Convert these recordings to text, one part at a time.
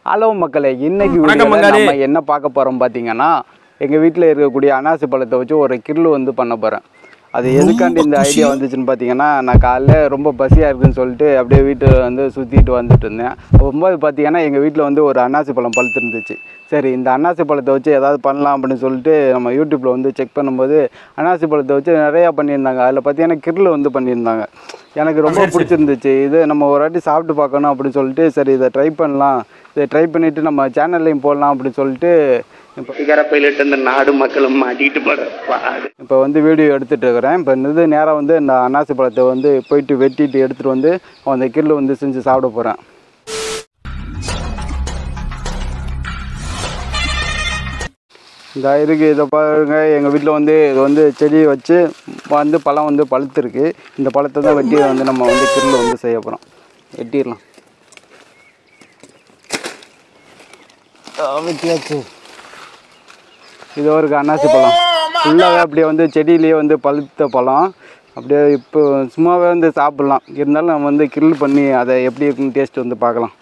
Hello மக்களே இன்னைக்கு வணக்கம் வீடியோல மங்காளி. நம்ம என்ன பார்க்க போறோம் பார்த்தீங்கன்னா எங்கள் வீட்டில் இருக்கக்கூடிய அனாசி பழத்தை வச்சு ஒரு கிரில் வந்து பண்ண போகிறேன் அது எதுக்காண்டி இந்த ஐடியா வந்துச்சுன்னு பார்த்தீங்கன்னா நான் காலைல ரொம்ப பசியாக இருக்குன்னு சொல்லிட்டு அப்படியே வீட்டை வந்து சுற்றிட்டு வந்துட்டு இருந்தேன் போகும்போது பார்த்தீங்கன்னா எங்கள் வீட்டில் வந்து ஒரு அன்னாசி பழம் பழுத்து இருந்துச்சு சரி இந்த அன்னாசி பழத்தை வச்சு ஏதாவது பண்ணலாம் அப்படின்னு சொல்லிட்டு நம்ம யூடியூப்பில் வந்து செக் பண்ணும்போது அன்னாசி பழத்தை வச்சு நிறையா பண்ணியிருந்தாங்க அதில் பார்த்தீங்கன்னா கிரில் வந்து பண்ணியிருந்தாங்க எனக்கு ரொம்ப பிடிச்சிருந்துச்சு இது நம்ம ஒரு வாட்டி சாப்பிட்டு பார்க்கணும் அப்படின்னு சொல்லிட்டு சரி இதை ட்ரை பண்ணலாம் இதை ட்ரை பண்ணிவிட்டு நம்ம சேனல்லையும் போடலாம் அப்படின்னு சொல்லிட்டு இப்போ பைலட் இந்த நாடு மக்களும் மாட்டிக்கிட்டு போற பாடு இப்போ வந்து வீடியோ எடுத்துகிட்டு இருக்கிறேன் இப்போ இது நேராக வந்து இந்த அன்னாசி பழத்தை வந்து போயிட்டு வெட்டிட்டு எடுத்துகிட்டு வந்து அந்த கிரில் வந்து செஞ்சு சாப்பிட போகிறேன் இந்த இருக்கு இதை பாருங்க எங்கள் வீட்டில் வந்து இது வந்து செடியை வச்சு வந்து பழம் வந்து பழுத்துருக்கு இந்த பழத்தை தான் வெட்டி வந்து நம்ம வந்து கிரில் வந்து செய்ய போகிறோம் வெட்டிடலாம் ஆ, வெட்டியாச்சு இது ஒரு அன்னாசி பழம் ஃபுல்லாகவே அப்படியே வந்து செடியிலேயே வந்து பழுத்த பழம் அப்படியே இப்போ சும்மாவே வந்து சாப்பிட்லாம் இருந்தாலும் நம்ம வந்து கிரில் பண்ணி அதை எப்படி இருக்குன்னு டேஸ்ட் வந்து பார்க்கலாம்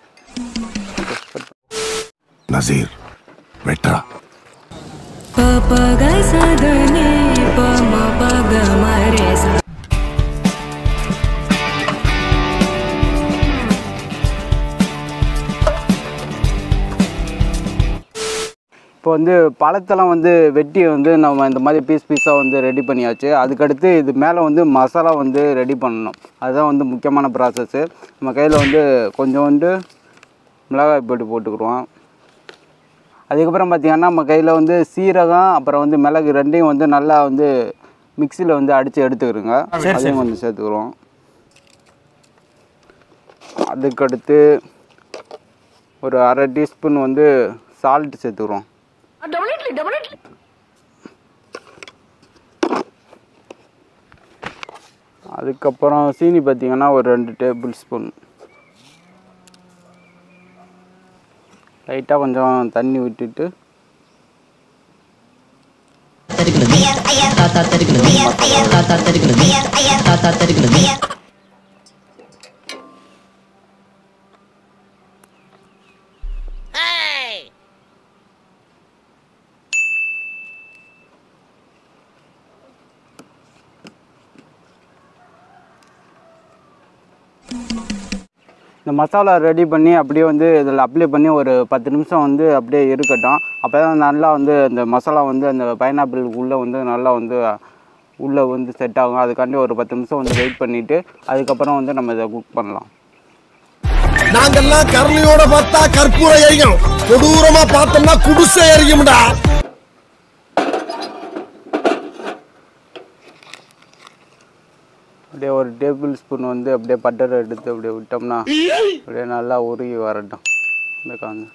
Nazeer வெட்ரா Papagay sa dani, pamapagmare sa இப்போ வந்து பழத்தெல்லாம் வந்து வெட்டி வந்து நம்ம இந்த மாதிரி பீஸ் பீஸாக வந்து ரெடி பண்ணியாச்சு அதுக்கடுத்து இது மேலே வந்து மசாலா வந்து ரெடி பண்ணணும் அதுதான் வந்து முக்கியமான ப்ராசஸ்ஸு நம்ம கையில் வந்து கொஞ்சோண்டு மிளகாய் போட்டு போட்டுக்குருவோம் அதுக்கப்புறம் பார்த்திங்கன்னா நம்ம கையில் வந்து சீரகம் அப்புறம் வந்து மிளகு ரெண்டையும் வந்து நல்லா வந்து மிக்சியில் வந்து அடித்து எடுத்துக்கிறோங்க அதையும் கொஞ்சம் சேர்த்துக்குறோம் அதுக்கடுத்து ஒரு அரை டீஸ்பூன் வந்து சால்ட் சேர்த்துக்கிறோம் அதுக்கப்புறம் சீனி பார்த்தீங்கன்னா ஒரு ரெண்டு டேபிள் ஸ்பூன் லைட்டாக கொஞ்சம் தண்ணி விட்டுட்டு இந்த மசாலா ரெடி பண்ணி அப்படியே வந்து இதில் அப்ளை பண்ணி ஒரு பத்து நிமிஷம் வந்து அப்படியே இருக்கட்டும் அப்போ தான் நல்லா வந்து அந்த மசாலா வந்து அந்த பைனாப்பிள் உள்ளே வந்து நல்லா வந்து உள்ளே வந்து செட் ஆகும் அதுக்காண்டி ஒரு பத்து நிமிஷம் வந்து வெயிட் பண்ணிவிட்டு அதுக்கப்புறம் வந்து நம்ம இதை குக் பண்ணலாம் நாங்கெல்லாம் கருணையோட பார்த்தா கற்பூர எரியும் கொடூரமா பார்த்தோம்னா குடிசை எரியும்டா அப்படியே ஒரு டேபிள் ஸ்பூன் வந்து அப்படியே பட்டர் எடுத்து அப்படியே விட்டோம்னா அப்படியே நல்லா உருகி வரட்டும் இந்த காங்க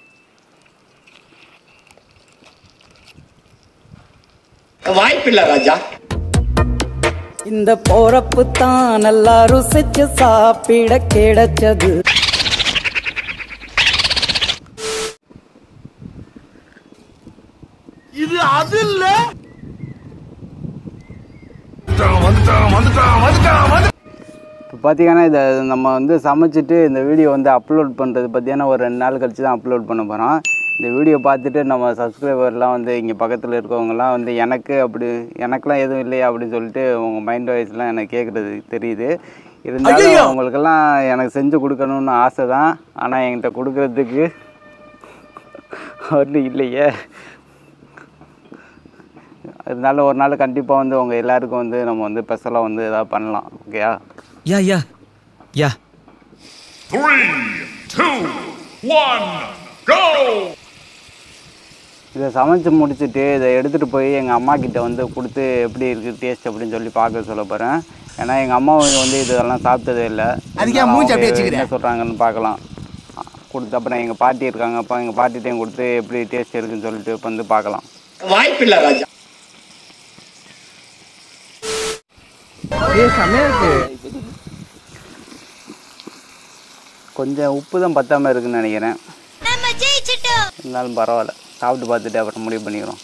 வாய்ப்பில்லை ராஜா இந்த போறப்பு தான் நல்லா ருசிச்சு சாப்பிட கிடைச்சது இது அது இல்ல வந்துட்டான் வந்துட்டான் வந்துட்டான் வந்து இப்போ பார்த்தீங்கன்னா இதை நம்ம வந்து சமைச்சிட்டு இந்த வீடியோ வந்து அப்லோட் பண்ணுறது பார்த்தீங்கன்னா ஒரு ரெண்டு நாள் கழிச்சு தான் அப்லோட் பண்ண போகிறோம் இந்த வீடியோ பார்த்துட்டு நம்ம சப்ஸ்கிரைபர்லாம் வந்து இங்கே பக்கத்தில் இருக்கவங்கலாம் வந்து எனக்கு அப்படி எனக்கெலாம் எதுவும் இல்லையா அப்படின்னு சொல்லிட்டு உங்கள் மைண்ட் வாய்ஸ்லாம் எனக்கு கேட்குறது தெரியுது இருந்தாலும் அவங்களுக்கெல்லாம் எனக்கு செஞ்சு கொடுக்கணும்னு ஆசை தான் ஆனால் என்கிட்ட கொடுக்கறதுக்கு ஒன்றும் இல்லையே இருந்தாலும் ஒரு நாள் கண்டிப்பாக வந்து உங்கள் எல்லாருக்கும் வந்து நம்ம வந்து ஸ்பெஷலாக வந்து எதாவது பண்ணலாம் ஓகேயா Yeah, yeah. Yeah. Three, two, one, go! இதை சமைச்சு முடிச்சுட்டு இதை எடுத்துகிட்டு போய் எங்கள் அம்மா கிட்ட வந்து கொடுத்து எப்படி இருக்குது டேஸ்ட் அப்படின்னு சொல்லி பார்க்க சொல்ல போகிறேன் ஏன்னா எங்கள் அம்மா வந்து இதெல்லாம் சாப்பிட்டதே இல்லை அதுக்கு ஏன் மூஞ்சி அப்படியே அவங்க வச்சுக்கிற? என்ன சொல்கிறாங்கன்னு பார்க்கலாம் கொடுத்து அப்புறம் எங்கள் பாட்டி இருக்காங்க அப்போ எங்கள் பாட்டிகிட்டையும் கொடுத்து எப்படி டேஸ்ட் இருக்குன்னு சொல்லிட்டு இப்போ வந்து பார்க்கலாம் வாய்ப்பில்லை ராஜா கொஞ்சம் உப்பு தான் பத்தாமல் இருக்குன்னு நினைக்கிறேன் இருந்தாலும் பரவாயில்ல சாப்பிட்டு பார்த்துட்டு அப்புறம் முடிவு பண்ணிக்கிறோம்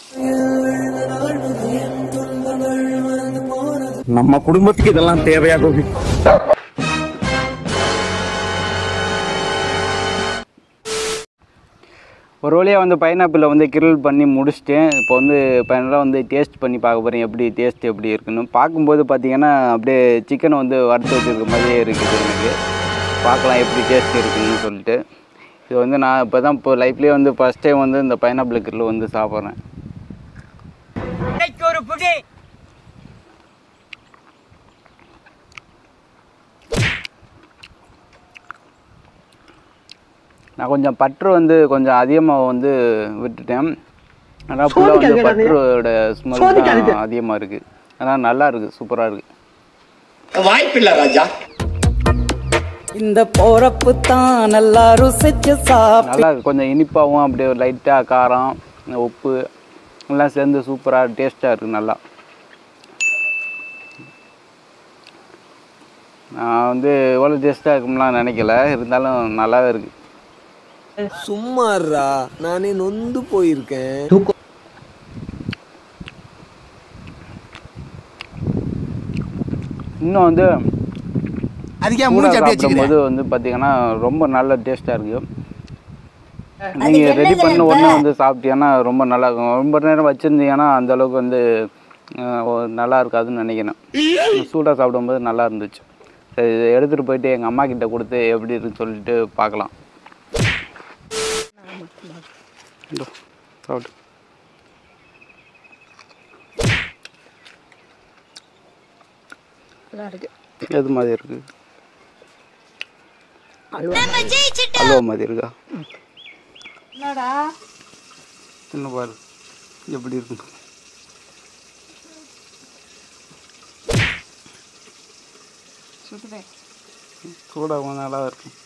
நம்ம குடும்பத்துக்கு இதெல்லாம் தேவையா கோபி ஒரு வழியாக வந்து பைனாப்பிளை வந்து கிரில் பண்ணி முடிச்சிட்டேன் இப்போ வந்து ஃபைனலாக வந்து டேஸ்ட் பண்ணி பார்க்க போகிறேன் எப்படி டேஸ்ட் எப்படி இருக்குன்னு பார்க்கும்போது பார்த்தீங்கன்னா அப்படியே சிக்கனை வந்து வறுத்து வச்சிருக்க மாதிரியே இருக்குது எனக்கு பார்க்கலாம் எப்படி டேஸ்ட் இருக்குன்னு சொல்லிட்டு இது வந்து நான் இப்போ தான் இப்போ லைஃப்லேயே வந்து ஃபஸ்ட் டைம் வந்து இந்த பைனாப்பிள் கிரில் வந்து சாப்பிட்றேன் நான் கொஞ்சம் பற்று வந்து கொஞ்சம் அதிகமாக வந்து விட்டுட்டேன் ஆனால் ஃபுல்லாக வந்து பற்றோட ஸ்மெல் தான் அதிகமாக இருக்குது ஆனால் நல்லா இருக்குது சூப்பராக இருக்குது வாய்ப்பில்லை ராஜா இந்த போறப்பு தான் நல்லா ருசிச்சு சாப்பிட நல்லா இருக்கு கொஞ்சம் இனிப்பாகவும் அப்படியே லைட்டாக காரம் உப்பு எல்லாம் சேர்ந்து சூப்பராக டேஸ்ட்டாக இருக்குது நல்லா நான் வந்து எவ்வளோ டேஸ்ட்டாக இருக்கும்லாம் நினைக்கல இருந்தாலும் நல்லாவே இருக்குது சும்மாறா நானே நொந்து போயிருக்கேன் இன்னும் வந்து அதுக்கே சூடா மூஞ்சி அப்படியே வச்சுக்கிறேன் சாப்பிடும்போது வந்து பார்த்தீங்கன்னா ரொம்ப நல்ல டேஸ்ட்டாக இருக்குது நீங்கள் ரெடி பண்ண உடனே வந்து சாப்பிட்டீங்கன்னா ரொம்ப நல்லா இருக்கும் ரொம்ப நேரம் வச்சுருந்தீங்கன்னா அந்த அளவுக்கு வந்து அஹ், ஒரு நல்லா இருக்காதுன்னு நினைக்கிறேன் சூடாக சாப்பிடும்போது நல்லா இருந்துச்சு சரி இதை எடுத்துகிட்டு போயிட்டு எங்கள் அம்மா கிட்ட கொடுத்து எப்படி இருக்குன்னு சொல்லிட்டு பார்க்கலாம் இதோ, சாப்பிடு எது மாதிரி இருக்கு அல்வா மாதிரி இருக்கா சின்ன பாரு எப்படி இருக்கு சூடாக நல்லா இருக்கும்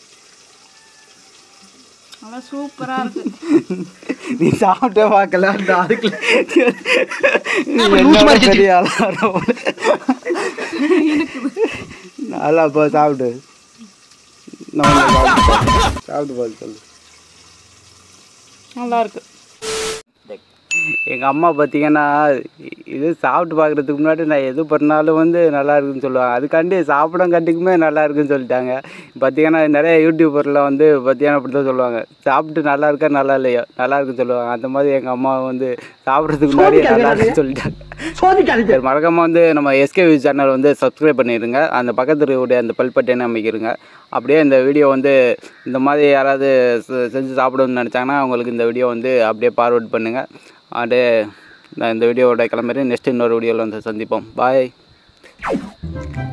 சூப்பரா இருக்கு நீ சாப்பிட்டே பார்க்கல அந்த அதுக்குள்ள நீ என்னோட பெரிய ஆளா வர போல. நல்லா போ சாப்பிடு நான் ஒண்ணு சாப்பிட்டு பாரு. சாப்பிட்டு பார்த்து சொல்லு நல்லா இருக்கு எங்கள் அம்மா பார்த்தீங்கன்னா இது சாப்பிட்டு பார்க்குறதுக்கு முன்னாடி நான் எது பண்ணாலும் வந்து நல்லா இருக்குன்னு சொல்லுவாங்க அதுக்காண்டி சாப்பிடம் கண்டிக்குமே நல்லா இருக்குன்னு சொல்லிட்டாங்க பார்த்தீங்கன்னா நிறைய யூடியூபரில் வந்து பார்த்தீங்கன்னா அப்படி தான் சொல்லுவாங்க சாப்பிட்டு நல்லா இருக்கா நல்லா இல்லையோ நல்லா இருக்குன்னு சொல்லுவாங்க அந்த மாதிரி எங்கள் அம்மா வந்து சாப்பிட்றதுக்கு முன்னாடி நல்லா இருக்குன்னு சொல்லிட்டாங்க சரி மறக்காம வந்து நம்ம எஸ்கே வியூ சேனல் வந்து சப்ஸ்கிரைப் பண்ணிடுங்க அந்த பக்கத்தில் இருக்கக்கூடிய அந்த பல் பட்டனை அமைக்கிருங்க அப்படியே இந்த வீடியோ வந்து இந்த மாதிரி யாராவது செ- செஞ்சு சாப்பிடணும்னு நினச்சாங்கன்னா அவங்களுக்கு இந்த வீடியோ வந்து அப்படியே ஃபார்வர்ட் பண்ணுங்கள் அப்படியே நான் இந்த வீடியோவோட கிளம்புறேன் நெக்ஸ்ட் இன்னொரு வீடியோவில் வந்து சந்திப்போம் பாய்